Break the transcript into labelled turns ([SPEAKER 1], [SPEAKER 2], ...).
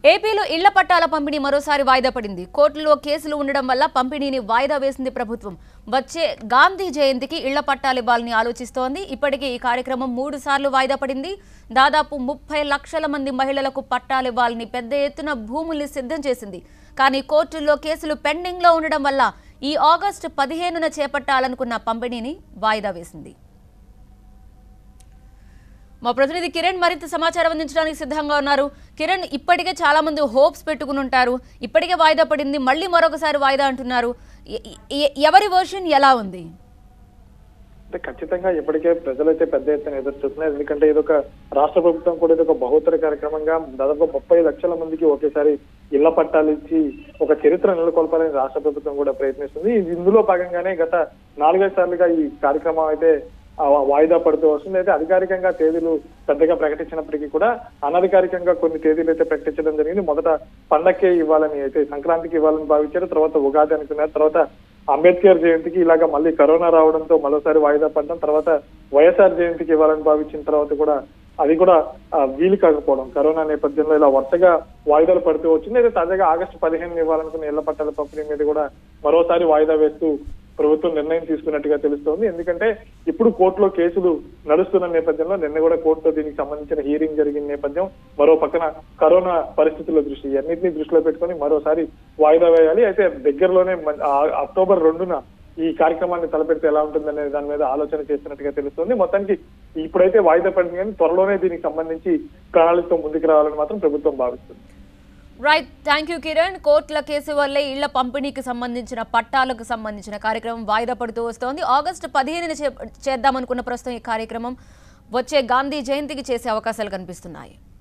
[SPEAKER 1] ఏపీలో ఇళ్ల పట్టాల పంపిణీ మరోసారి వాయిదా పడింది కోర్టులో కేసులు ఉండడం వల్ల పంపిణీని వాయిదా వేసింది ప్రభుత్వం వచ్చే గాంధీ జయంతికి ఇళ్ల పట్టాలు ఇవ్వాలని ఆలోచిస్తోంది ఇప్పటికే ఈ కార్యక్రమం మూడు సార్లు వాయిదా పడింది దాదాపు ముప్పై లక్షల మంది మహిళలకు పట్టాలు ఇవ్వాలని పెద్ద ఎత్తున భూముల్ని సిద్ధం చేసింది కానీ కోర్టుల్లో కేసులు పెండింగ్లో ఉండడం వల్ల ఈ ఆగస్టు పదిహేనున చేపట్టాలనుకున్న పంపిణీని వాయిదా వేసింది మా ప్రతినిధి కిరణ్ మరింత సమాచారం అందించడానికి సిద్ధంగా ఉన్నారు కిరణ్ ఇప్పటికే చాలా మంది హోప్స్ పెట్టుకుని ఉంటారు ఇప్పటికే వాయిదా పడింది మళ్ళీ మరొకసారి వాయిదా అంటున్నారు ఎ- ఎ- ఎవరి వర్షన్ ఎలా ఉంది
[SPEAKER 2] అంటే ఖచ్చితంగా ఇప్పటికే ప్రజలైతే పెద్ద ఎత్తున ఎదురు చూస్తున్నారు ఎందుకంటే ఇది ఒక రాష్ట్ర ప్రభుత్వం కూడా ఇది ఒక బహుత్తర కార్యక్రమంగా దాదాపు ముప్పై లక్షల మందికి ఒకేసారి ఇళ్ల పట్టాలు ఇచ్చి ఒక చరిత్ర నెలకొల్పాలని రాష్ట్ర ప్రభుత్వం కూడా ప్రయత్నిస్తుంది ఇది ఇందులో భాగంగానే గత నాలుగైదు సార్లుగా ఈ కార్యక్రమం అయితే ఆ, వాయిదా పడుతూ వస్తుంది అయితే అధికారికంగా తేదీలు పెద్దగా ప్రకటించినప్పటికీ కూడా అనధికారికంగా కొన్ని తేదీలు అయితే ప్రకటించడం జరిగింది మొదట పండక్కే ఇవ్వాలని అయితే సంక్రాంతికి ఇవ్వాలని భావించారు తర్వాత ఉగాది అనుకున్నారు తర్వాత అంబేద్కర్ జయంతికి ఇలాగా మళ్ళీ కరోనా రావడంతో మరోసారి వాయిదా పడడం తర్వాత వైఎస్ఆర్ జయంతికి ఇవ్వాలని భావించిన తర్వాత కూడా అది కూడా ఆ, వీలు కాకపోవడం కరోనా నేపథ్యంలో ఇలా వరుసగా వాయిదాలు పడుతూ వచ్చింది అయితే తాజాగా ఆగస్టు పదిహేను ఇవ్వాలనుకున్న ఇళ్ల పట్టాల పంపిణీ మీద కూడా మరోసారి వాయిదా వేస్తూ ప్రభుత్వం నిర్ణయం తీసుకున్నట్టుగా తెలుస్తోంది ఎందుకంటే ఇప్పుడు కోర్టులో కేసులు నడుస్తున్న నేపథ్యంలో నిన్న కూడా కోర్టులో దీనికి సంబంధించిన హీరింగ్ జరిగిన నేపథ్యం మరో పక్కన కరోనా పరిస్థితుల దృష్టి అన్నింటినీ దృష్టిలో పెట్టుకొని మరోసారి వాయిదా వేయాలి అయితే దగ్గరలోనే మ- ఆ- అక్టోబర్ రెండున ఈ కార్యక్రమాన్ని తలపెడితే ఎలా ఉంటుందనే దాని మీద ఆలోచన చేస్తున్నట్టుగా తెలుస్తుంది మొత్తానికి ఇప్పుడైతే వాయిదా పడింది కానీ త్వరలోనే దీనికి సంబంధించి ప్రణాళికతో ముందుకు రావాలని మాత్రం ప్రభుత్వం భావిస్తుంది
[SPEAKER 1] రైట్ థ్యాంక్ యూ కిరణ్ కోర్టుల కేసు వల్లే ఇళ్ల పంపిణీకి సంబంధించిన పట్టాలకు సంబంధించిన కార్యక్రమం వాయిదా పడుతూ వస్తోంది ఆగస్టు పదిహేనున చే చేద్దామనుకున్న ప్రస్తుతం ఈ కార్యక్రమం వచ్చే గాంధీ జయంతికి చేసే అవకాశాలు కనిపిస్తున్నాయి